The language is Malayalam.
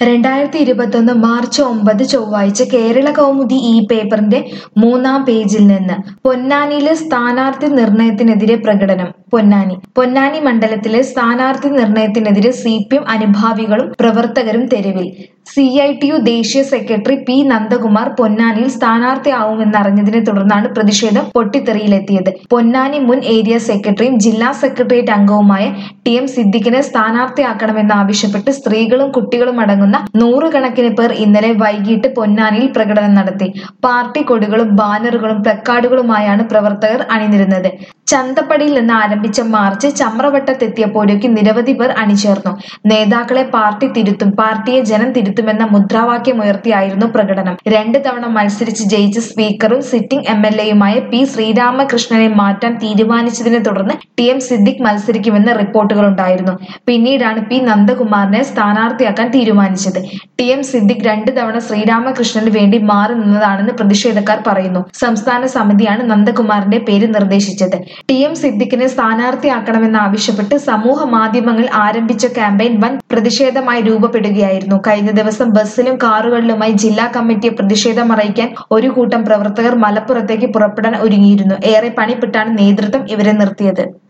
രണ്ടായിരത്തി ഇരുപത്തൊന്ന് മാർച്ച് ഒമ്പത് ചൊവ്വാഴ്ച കേരള കൗമുദി ഈ പേപ്പറിന്റെ മൂന്നാം പേജിൽ നിന്ന് പൊന്നാനിയിലെ സ്ഥാനാർത്ഥി നിർണയത്തിനെതിരെ പ്രകടനം പൊന്നാനി പൊന്നാനി മണ്ഡലത്തിലെ സ്ഥാനാർത്ഥി നിർണയത്തിനെതിരെ സി പി എം അനുഭാവികളും പ്രവർത്തകരും തെരുവിൽ സി ഐ ടി യു ദേശീയ സെക്രട്ടറി പി നന്ദകുമാർ പൊന്നാനിയിൽ സ്ഥാനാർത്ഥിയാവുമെന്നറിഞ്ഞതിനെ തുടർന്നാണ് പ്രതിഷേധം പൊട്ടിത്തെറിയിലെത്തിയത് പൊന്നാനി മുൻ ഏരിയ സെക്രട്ടറിയും ജില്ലാ സെക്രട്ടേറിയറ്റ് അംഗവുമായ ടി എം സിദ്ദിഖിനെ സ്ഥാനാർത്ഥിയാക്കണമെന്നാവശ്യപ്പെട്ട് സ്ത്രീകളും കുട്ടികളും അടങ്ങുന്ന നൂറുകണക്കിന് പേർ ഇന്നലെ വൈകിട്ട് പൊന്നാനിയിൽ പ്രകടനം നടത്തി പാർട്ടി കൊടികളും ബാനറുകളും പ്ലക്കാർഡുകളുമായാണ് പ്രവർത്തകർ അണിനിരുന്നത് ചന്തപ്പടിയിൽ നിന്ന് ആരംഭിച്ച മാർച്ച് ചമ്രവട്ടത്തെത്തിയപ്പോഴേക്കും നിരവധി പേർ അണിചേർന്നു നേതാക്കളെ പാർട്ടി തിരുത്തും പാർട്ടിയെ ജനം തിരുത്തുമെന്ന മുദ്രാവാക്യമുയർത്തിയായിരുന്നു പ്രകടനം രണ്ട് തവണ മത്സരിച്ച് ജയിച്ച സ്പീക്കറും സിറ്റിംഗ് എം എൽ എയുമായ പി ശ്രീരാമകൃഷ്ണനെ മാറ്റാൻ തീരുമാനിച്ചതിനെ തുടർന്ന് ടി എം സിദ്ദിഖ് മത്സരിക്കുമെന്ന റിപ്പോർട്ടുകളുണ്ടായിരുന്നു പിന്നീടാണ് പി നന്ദകുമാറിനെ സ്ഥാനാർത്ഥിയാക്കാൻ തീരുമാനിച്ചത് ടി എം സിദ്ദിഖ് രണ്ട് തവണ ശ്രീരാമകൃഷ്ണന് വേണ്ടി മാറി നിന്നതാണെന്ന് പ്രതിഷേധക്കാർ പറയുന്നു സംസ്ഥാന സമിതിയാണ് നന്ദകുമാറിന്റെ പേര് നിർദ്ദേശിച്ചത് ടി എം സിദ്ദിഖിനെ സ്ഥാനാർത്ഥിയാക്കണമെന്നാവശ്യപ്പെട്ട് സമൂഹ മാധ്യമങ്ങൾ ആരംഭിച്ച ക്യാമ്പയിൻ വൻ പ്രതിഷേധമായി രൂപപ്പെടുകയായിരുന്നു കഴിഞ്ഞ ദിവസം ബസ്സിലും കാറുകളിലുമായി ജില്ലാ കമ്മിറ്റിയെ പ്രതിഷേധം അറിയിക്കാൻ ഒരു കൂട്ടം പ്രവർത്തകർ മലപ്പുറത്തേക്ക് പുറപ്പെടാൻ ഒരുങ്ങിയിരുന്നു ഏറെ പണിപ്പെട്ടാണ് നേതൃത്വം ഇവരെ നിർത്തിയത്